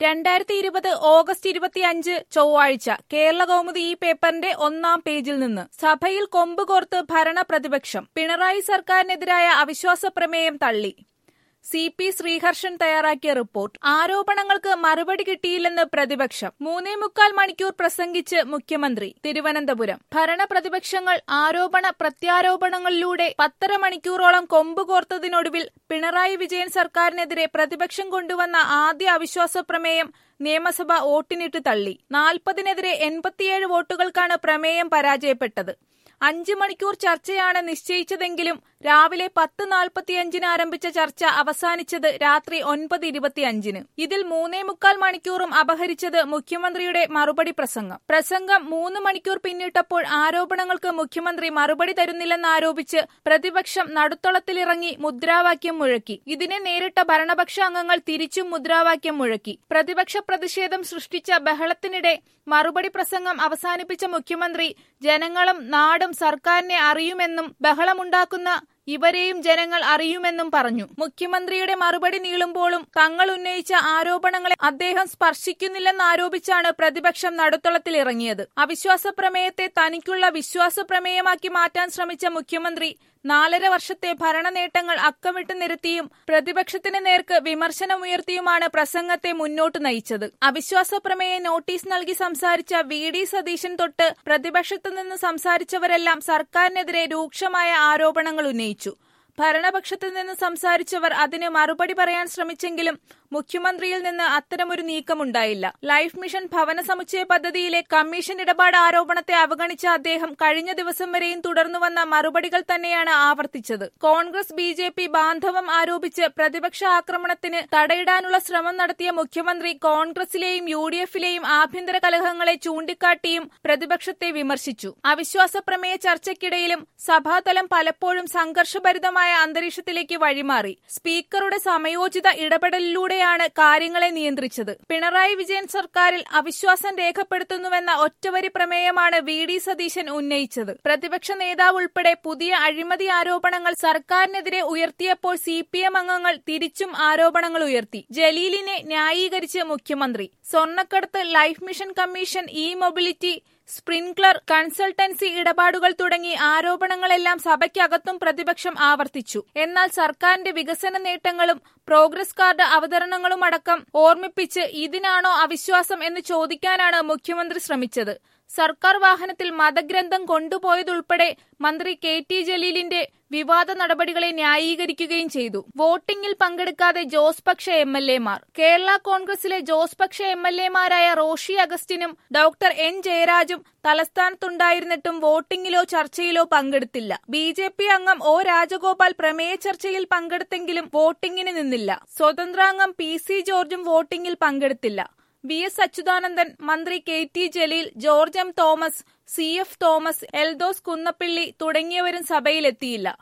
രണ്ടായിരത്തി ഇരുപത് ഓഗസ്റ്റ് ഇരുപത്തിയഞ്ച് ചൊവ്വാഴ്ച കേരള കൗമുദി ഈ പേപ്പറിന്റെ ഒന്നാം പേജിൽ നിന്ന് സഭയിൽ കൊമ്പ് കോർത്ത് ഭരണ പ്രതിപക്ഷം പിണറായി സർക്കാരിനെതിരായ അവിശ്വാസ പ്രമേയം തള്ളി സി പി ശ്രീഹർഷൻ തയ്യാറാക്കിയ റിപ്പോർട്ട് ആരോപണങ്ങൾക്ക് മറുപടി കിട്ടിയില്ലെന്ന് പ്രതിപക്ഷം മൂന്നേ മുക്കാൽ മണിക്കൂർ പ്രസംഗിച്ച് മുഖ്യമന്ത്രി തിരുവനന്തപുരം ഭരണ പ്രതിപക്ഷങ്ങൾ ആരോപണ പ്രത്യാരോപണങ്ങളിലൂടെ പത്തര മണിക്കൂറോളം കൊമ്പ് കോർത്തതിനൊടുവിൽ പിണറായി വിജയൻ സർക്കാരിനെതിരെ പ്രതിപക്ഷം കൊണ്ടുവന്ന ആദ്യ അവിശ്വാസ പ്രമേയം നിയമസഭ വോട്ടിനിട്ട് തള്ളി നാൽപ്പതിനെതിരെ എൺപത്തിയേഴ് വോട്ടുകൾക്കാണ് പ്രമേയം പരാജയപ്പെട്ടത് അഞ്ച് മണിക്കൂർ ചർച്ചയാണ് നിശ്ചയിച്ചതെങ്കിലും രാവിലെ പത്ത് നാൽപ്പത്തിയഞ്ചിന് ആരംഭിച്ച ചർച്ച അവസാനിച്ചത് രാത്രി ഒൻപത് ഇരുപത്തിയഞ്ചിന് ഇതിൽ മൂന്നേ മുക്കാൽ മണിക്കൂറും അപഹരിച്ചത് മുഖ്യമന്ത്രിയുടെ മറുപടി പ്രസംഗം പ്രസംഗം മൂന്ന് മണിക്കൂർ പിന്നിട്ടപ്പോൾ ആരോപണങ്ങൾക്ക് മുഖ്യമന്ത്രി മറുപടി തരുന്നില്ലെന്നാരോപിച്ച് പ്രതിപക്ഷം നടുത്തളത്തിലിറങ്ങി മുദ്രാവാക്യം മുഴക്കി ഇതിനെ നേരിട്ട ഭരണപക്ഷ അംഗങ്ങൾ തിരിച്ചും മുദ്രാവാക്യം മുഴക്കി പ്രതിപക്ഷ പ്രതിഷേധം സൃഷ്ടിച്ച ബഹളത്തിനിടെ മറുപടി പ്രസംഗം അവസാനിപ്പിച്ച മുഖ്യമന്ത്രി ജനങ്ങളും നാടും സർക്കാരിനെ അറിയുമെന്നും ബഹളമുണ്ടാക്കുന്ന ഇവരെയും ജനങ്ങൾ അറിയുമെന്നും പറഞ്ഞു മുഖ്യമന്ത്രിയുടെ മറുപടി നീളുമ്പോഴും തങ്ങൾ ഉന്നയിച്ച ആരോപണങ്ങളെ അദ്ദേഹം സ്പർശിക്കുന്നില്ലെന്നാരോപിച്ചാണ് പ്രതിപക്ഷം നടുത്തളത്തിലിറങ്ങിയത് അവിശ്വാസ പ്രമേയത്തെ തനിക്കുള്ള വിശ്വാസ പ്രമേയമാക്കി മാറ്റാൻ ശ്രമിച്ച മുഖ്യമന്ത്രി നാലര വർഷത്തെ ഭരണ നേട്ടങ്ങൾ അക്കമിട്ട് നിരത്തിയും പ്രതിപക്ഷത്തിന് നേർക്ക് വിമർശനമുയർത്തിയുമാണ് പ്രസംഗത്തെ മുന്നോട്ട് നയിച്ചത് അവിശ്വാസ പ്രമേയ നോട്ടീസ് നൽകി സംസാരിച്ച വി ഡി സതീശൻ തൊട്ട് പ്രതിപക്ഷത്തു നിന്ന് സംസാരിച്ചവരെല്ലാം സർക്കാരിനെതിരെ രൂക്ഷമായ ആരോപണങ്ങൾ ഉന്നയിച്ചു ഭരണപക്ഷത്തു നിന്ന് സംസാരിച്ചവർ അതിന് മറുപടി പറയാൻ ശ്രമിച്ചെങ്കിലും മുഖ്യമന്ത്രിയിൽ നിന്ന് അത്തരമൊരു നീക്കമുണ്ടായില്ല ലൈഫ് മിഷൻ ഭവന സമുച്ചയ പദ്ധതിയിലെ കമ്മീഷൻ ഇടപാട് ആരോപണത്തെ അവഗണിച്ച അദ്ദേഹം കഴിഞ്ഞ ദിവസം വരെയും തുടർന്നുവന്ന മറുപടികൾ തന്നെയാണ് ആവർത്തിച്ചത് കോൺഗ്രസ് ബി ജെ പി ബാന്ധവം ആരോപിച്ച് പ്രതിപക്ഷ ആക്രമണത്തിന് തടയിടാനുള്ള ശ്രമം നടത്തിയ മുഖ്യമന്ത്രി കോൺഗ്രസിലെയും യു ഡി എഫിലെയും ആഭ്യന്തര കലഹങ്ങളെ ചൂണ്ടിക്കാട്ടിയും പ്രതിപക്ഷത്തെ വിമർശിച്ചു അവിശ്വാസ പ്രമേയ ചർച്ചയ്ക്കിടയിലും സഭാതലം പലപ്പോഴും സംഘർഷഭരിതമായ അന്തരീക്ഷത്തിലേക്ക് വഴിമാറി സ്പീക്കറുടെ സമയോചിത ഇടപെടലിലൂടെയാണ് കാര്യങ്ങളെ നിയന്ത്രിച്ചത് പിണറായി വിജയൻ സർക്കാരിൽ അവിശ്വാസം രേഖപ്പെടുത്തുന്നുവെന്ന ഒറ്റവരി പ്രമേയമാണ് വി ഡി സതീശൻ ഉന്നയിച്ചത് പ്രതിപക്ഷ നേതാവ് ഉൾപ്പെടെ പുതിയ അഴിമതി ആരോപണങ്ങൾ സർക്കാരിനെതിരെ ഉയർത്തിയപ്പോൾ സി പി എം അംഗങ്ങൾ തിരിച്ചും ആരോപണങ്ങൾ ഉയർത്തി ജലീലിനെ ന്യായീകരിച്ച് മുഖ്യമന്ത്രി സ്വർണ്ണക്കടത്ത് life mission commission e mobility Sprinklr consultancy ഇടപാടുകൾ തുടങ്ങി ആരോപണങ്ങളെല്ലാം സഭയ്ക്കകത്തും പ്രതിപക്ഷം ആവർത്തിച്ചു എന്നാൽ സർക്കാരിന്റെ വികസന നേട്ടങ്ങളും പ്രോഗ്രസ് കാർഡ് അവതരണങ്ങളുമടക്കം ഓർമ്മിപ്പിച്ച് ഇതിനാണോ അവിശ്വാസം എന്ന് ചോദിക്കാനാണ് മുഖ്യമന്ത്രി ശ്രമിച്ചത് സർക്കാർ വാഹനത്തിൽ മതഗ്രന്ഥം കൊണ്ടുപോയതുൾപ്പെടെ മന്ത്രി കെ ടി ജലീലിന്റെ വിവാദ നടപടികളെ ന്യായീകരിക്കുകയും ചെയ്തു വോട്ടിംഗിൽ പങ്കെടുക്കാതെ ജോസ് പക്ഷ എം എൽ എമാർ കേരള കോൺഗ്രസിലെ ജോസ് പക്ഷ എം എൽ എമാരായ റോഷി അഗസ്റ്റിനും ഡോക്ടർ എൻ ജയരാജും തലസ്ഥാനത്തുണ്ടായിരുന്നിട്ടും വോട്ടിംഗിലോ ചർച്ചയിലോ പങ്കെടുത്തില്ല ബി ജെ പി അംഗം ഒ രാജഗോപാൽ പ്രമേയ ചർച്ചയിൽ പങ്കെടുത്തെങ്കിലും വോട്ടിംഗിന് നിന്നില്ല സ്വതന്ത്രാംഗം പി സി ജോർജും വോട്ടിംഗിൽ പങ്കെടുത്തില്ല വി എസ് അച്യുതാനന്ദൻ മന്ത്രി K T Jaleel George M Thomas C F Thomas Eldhose Kunnappilly തുടങ്ങിയവരും സഭയിലെത്തിയില്ല